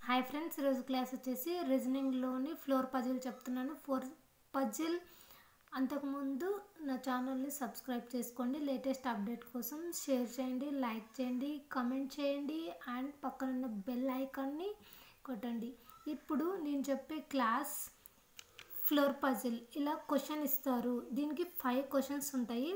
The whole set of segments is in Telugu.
హాయ్ ఫ్రెండ్స్ ఈరోజు క్లాస్ వచ్చేసి రీజనింగ్లోని ఫ్లోర్ పజిల్ చెప్తున్నాను ఫోర్ పజిల్ అంతకుముందు నా ఛానల్ని సబ్స్క్రైబ్ చేసుకోండి లేటెస్ట్ అప్డేట్ కోసం షేర్ చేయండి లైక్ చేయండి కమెంట్ చేయండి అండ్ పక్కనున్న బెల్ ఐకాన్ని కొట్టండి ఇప్పుడు నేను చెప్పే క్లాస్ ఫ్లోర్ పజిల్ ఇలా క్వశ్చన్ ఇస్తారు దీనికి ఫైవ్ క్వశ్చన్స్ ఉంటాయి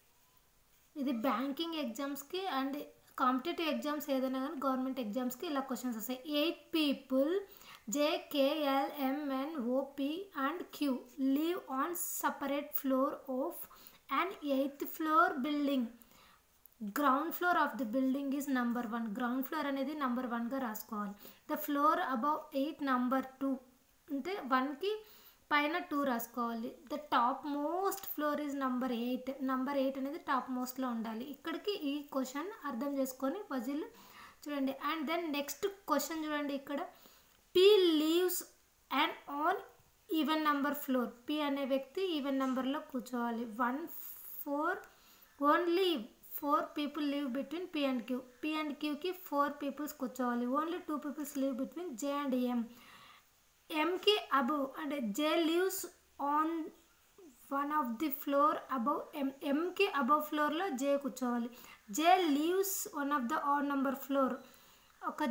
ఇది బ్యాంకింగ్ ఎగ్జామ్స్కి అండ్ కాంపిటేటివ్ ఎగ్జామ్స్ ఏదైనా కానీ గవర్నమెంట్ ఎగ్జామ్స్కి ఇలా క్వశ్చన్స్ వస్తాయి eight people JKLMN OP and Q live on separate floor of and eighth floor building ground floor of the building is number one ground floor అనేది నంబర్ వన్గా రాసుకోవాలి the floor above eight number two అంటే వన్కి పైన టూ రాసుకోవాలి the topmost floor is number eight number eight అనేది టాప్ మోస్ట్లో ఉండాలి ఇక్కడికి ఈ క్వశ్చన్ అర్థం చేసుకొని పజిల్ చూడండి అండ్ దెన్ నెక్స్ట్ క్వశ్చన్ చూడండి ఇక్కడ P lives and on even number floor P అనే వ్యక్తి ఈవెన్ నెంబర్లో కూర్చోవాలి one four only four people live between P and Q P and క్యూకి ఫోర్ పీపుల్స్ కూర్చోవాలి only two peoples live between J and M ఎంకి అబవ్ అంటే J lives on one of the floor above M ఎంకి అబవ్ ఫ్లోర్లో జే కూర్చోవాలి J lives one of the on number floor ఒక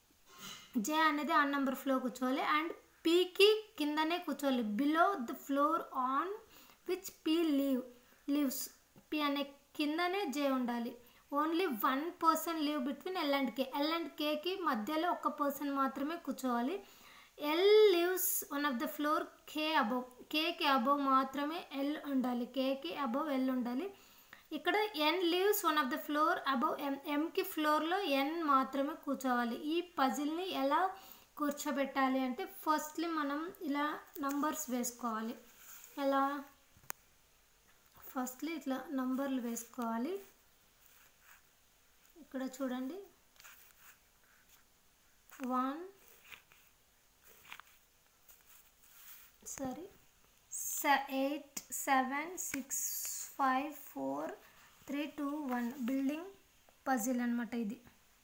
జే అనేది ఆన్ నంబర్ ఫ్లోర్ కూర్చోవాలి అండ్ పీకి కిందనే కూర్చోవాలి below the floor on which P live lives P అనే కిందనే జే ఉండాలి only one person live between L and K L and కేకి మధ్యలో ఒక పర్సన్ మాత్రమే కూర్చోవాలి L lives one of the floor K above కేకి అబవ్ మాత్రమే ఎల్ ఉండాలి కేకి అబవ్ ఎల్ ఉండాలి ఇక్కడ N lives one of the floor above M ఎంకి ఫ్లోర్లో ఎన్ మాత్రమే కూర్చోవాలి ఈ పజిల్ని ఎలా కూర్చోబెట్టాలి అంటే ఫస్ట్లీ మనం ఇలా నంబర్స్ వేసుకోవాలి ఎలా ఫస్ట్లీ ఇట్లా నంబర్లు వేసుకోవాలి ఇక్కడ చూడండి one sorry eight seven six five four three two one building puzzle అనమాట ఇది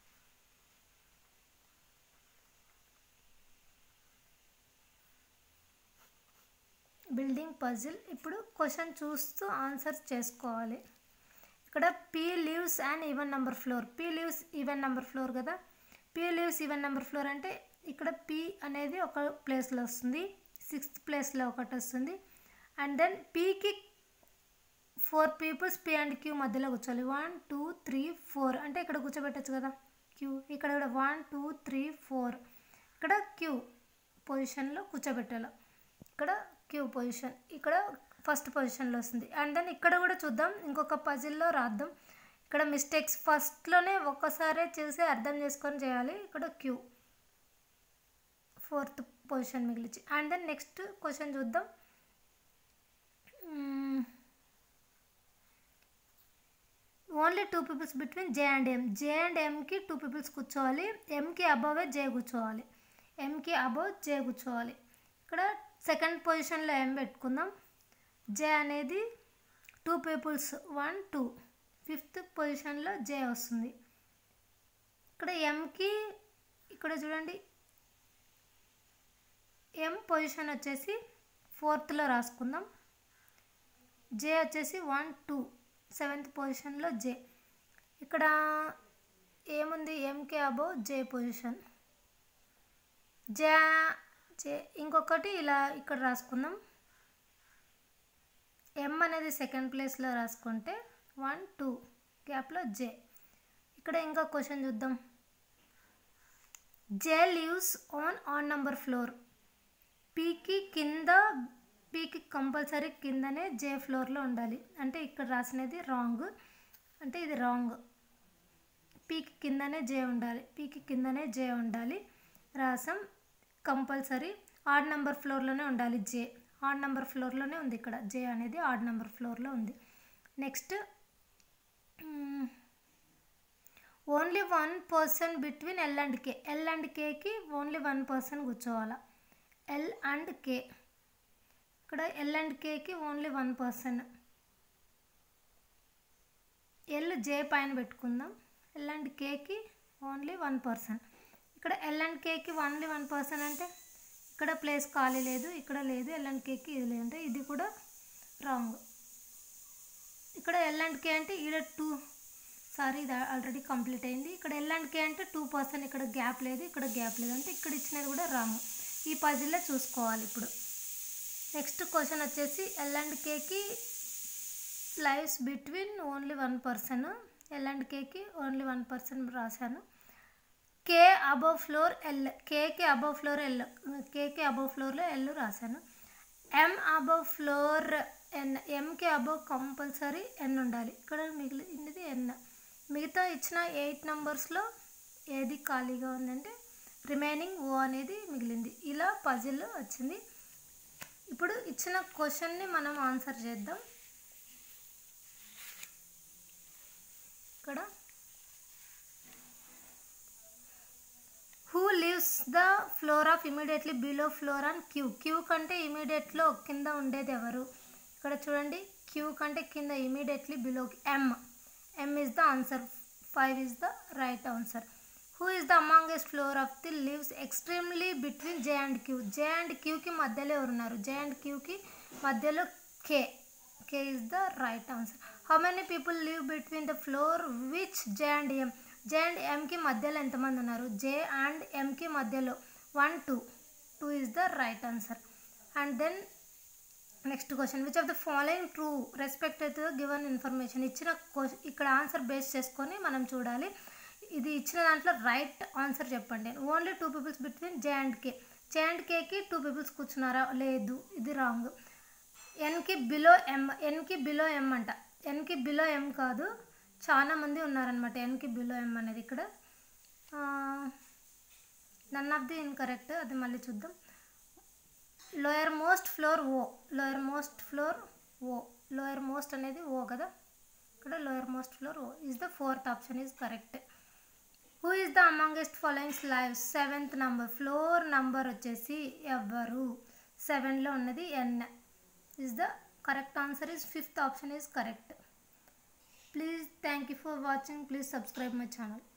బిల్డింగ్ పజిల్ ఇప్పుడు క్వశ్చన్ చూస్తూ ఆన్సర్ చేసుకోవాలి ఇక్కడ P lives and even number floor P lives even number floor కదా P lives even number floor అంటే ఇక్కడ పీ అనేది ఒక ప్లేస్లో వస్తుంది సిక్స్త్ ప్లేస్లో ఒకటి వస్తుంది అండ్ దెన్ పీకి four peoples P and Q మధ్యలో కూర్చోవాలి వన్ టూ త్రీ ఫోర్ అంటే ఇక్కడ కూర్చోబెట్టచ్చు కదా క్యూ ఇక్కడ కూడా వన్ టూ త్రీ ఫోర్ ఇక్కడ క్యూ పొజిషన్లో కూర్చోబెట్టాలి ఇక్కడ క్యూ పొజిషన్ ఇక్కడ ఫస్ట్ పొజిషన్లో వస్తుంది అండ్ దెన్ ఇక్కడ కూడా చూద్దాం ఇంకొక పజిల్లో రాద్దాం ఇక్కడ మిస్టేక్స్ ఫస్ట్లోనే ఒక్కసారే చూసి అర్థం చేసుకొని చేయాలి ఇక్కడ క్యూ ఫోర్త్ పొజిషన్ మిగిలిచి అండ్ దెన్ నెక్స్ట్ క్వశ్చన్ చూద్దాం only two peoples between J and M J and ఎంకి టూ పీపుల్స్ కూర్చోవాలి ఎంకి అబోవే జే కూర్చోవాలి ఎంకి అబోవ్ జే కూర్చోవాలి ఇక్కడ సెకండ్ పొజిషన్లో ఎం పెట్టుకుందాం జే అనేది two peoples one two fifth పొజిషన్లో జే వస్తుంది ఇక్కడ ఎంకి ఇక్కడ చూడండి ఎం పొజిషన్ వచ్చేసి ఫోర్త్లో రాసుకుందాం జే వచ్చేసి వన్ టూ సెవెంత్ పొజిషన్లో జే ఇక్కడ ఏముంది ఎంకే అబో జే పొజిషన్ జే జే ఇంకొకటి ఇలా ఇక్కడ రాసుకుందాం ఎం అనేది సెకండ్ ప్లేస్లో రాసుకుంటే వన్ టూ గ్యాప్లో జే ఇక్కడ ఇంకా క్వశ్చన్ చూద్దాం J lives on on number floor పీకి కింద పీకి కంపల్సరీ కిందనే జే ఫ్లోర్లో ఉండాలి అంటే ఇక్కడ రాసినది రాంగ్ అంటే ఇది రాంగ్ పీకి కిందనే జే ఉండాలి పీకి కిందనే జే ఉండాలి రాసం కంపల్సరీ ఆడ్ నెంబర్ ఫ్లోర్లోనే ఉండాలి జే ఆడ్ నెంబర్ ఫ్లోర్లోనే ఉంది ఇక్కడ జే అనేది ఆడ్ నెంబర్ ఫ్లోర్లో ఉంది next only one person between L and K L and కేకి ఓన్లీ వన్ పర్సన్ కూర్చోవాలా ఎల్ అండ్ కే ఇక్కడ ఎల్ అండ్ కేకి only one person L J పైన పెట్టుకుందాం ఎల్ అండ్ కేకి ఓన్లీ వన్ పర్సన్ ఇక్కడ ఎల్ అండ్ కేకి ఓన్లీ వన్ పర్సన్ అంటే ఇక్కడ ప్లేస్ ఖాళీ లేదు ఇక్కడ లేదు ఎల్ అండ్ కేకి ఇది లేదు అంటే ఇది కూడా రాంగ్ ఇక్కడ ఎల్ అండ్ కే అంటే ఈడ టూ సారీ ఇది ఆల్రెడీ కంప్లీట్ అయింది ఇక్కడ ఎల్ అండ్ కే అంటే టూ పర్సెంట్ ఇక్కడ గ్యాప్ లేదు ఇక్కడ గ్యాప్ లేదు అంటే ఇక్కడ ఇచ్చినది కూడా రాంగ్ ఈ పజిల్లో చూసుకోవాలి ఇప్పుడు నెక్స్ట్ క్వశ్చన్ వచ్చేసి ఎల్ అండ్ కేకి lives between only one person L and కేకి ఓన్లీ వన్ పర్సన్ రాశాను కే అబవ్ ఫ్లోర్ ఎల్ కేకి అబవ్ ఫ్లోర్ ఎల్ కేకి అబవ్ ఫ్లోర్లో ఎల్ రాశాను ఎం అబవ్ ఫ్లోర్ ఎన్ ఎంకి అబవ్ కంపల్సరీ ఎన్ ఉండాలి ఇక్కడ మిగిలింది ఎన్ మిగతా ఇచ్చిన ఎయిట్ నెంబర్స్లో ఏది ఖాళీగా ఉందంటే రిమైనింగ్ ఓ అనేది మిగిలింది ఇలా పజిల్ వచ్చింది ఇప్పుడు ఇచ్చిన క్వశ్చన్ని మనం ఆన్సర్ చేద్దాం ఇక్కడ who lives the floor of immediately below floor on Q Q కంటే ఇమీడియట్లో కింద ఉండేది ఎవరు ఇక్కడ చూడండి క్యూ కంటే కింద immediately below M M is the answer five is the right answer who is the amongst floor of the lives extremely between J and Q J and క్యూకి మధ్యలో ఎవరున్నారు జే అండ్ క్యూకి మధ్యలో K K is the right answer how many people live between the floor which J and M J and ఎంకి మధ్యలో ఎంతమంది ఉన్నారు జే అండ్ ఎంకి మధ్యలో one two two is the right answer and then next question which of the following true respect to given information ఇచ్చిన క్వశ్చన్ ఇక్కడ ఆన్సర్ బేస్ చేసుకొని మనం చూడాలి ఇది ఇచ్చిన దాంట్లో రైట్ ఆన్సర్ చెప్పండి only two peoples between J and K J and కేకి టూ పీపుల్స్ కూర్చున్నారా లేదు ఇది రాంగ్ ఎన్కి బిలో ఎం ఎన్కి బిలో ఎం అంట ఎన్కి బిలో ఎం కాదు చాలా మంది ఉన్నారనమాట ఎన్కి బిలో ఎం అనేది ఇక్కడ నన్ ఆఫ్ ది ఇన్కరెక్ట్ అది మళ్ళీ చూద్దాం lowermost floor O lowermost floor O lowermost అనేది ఓ కదా ఇక్కడ lowermost floor O is the fourth option is correct who is the amongst followings live seventh number floor number వచ్చేసి ఎవరు సెవెన్లో ఉన్నది N is the correct answer is fifth option is correct please thank you for watching please subscribe my channel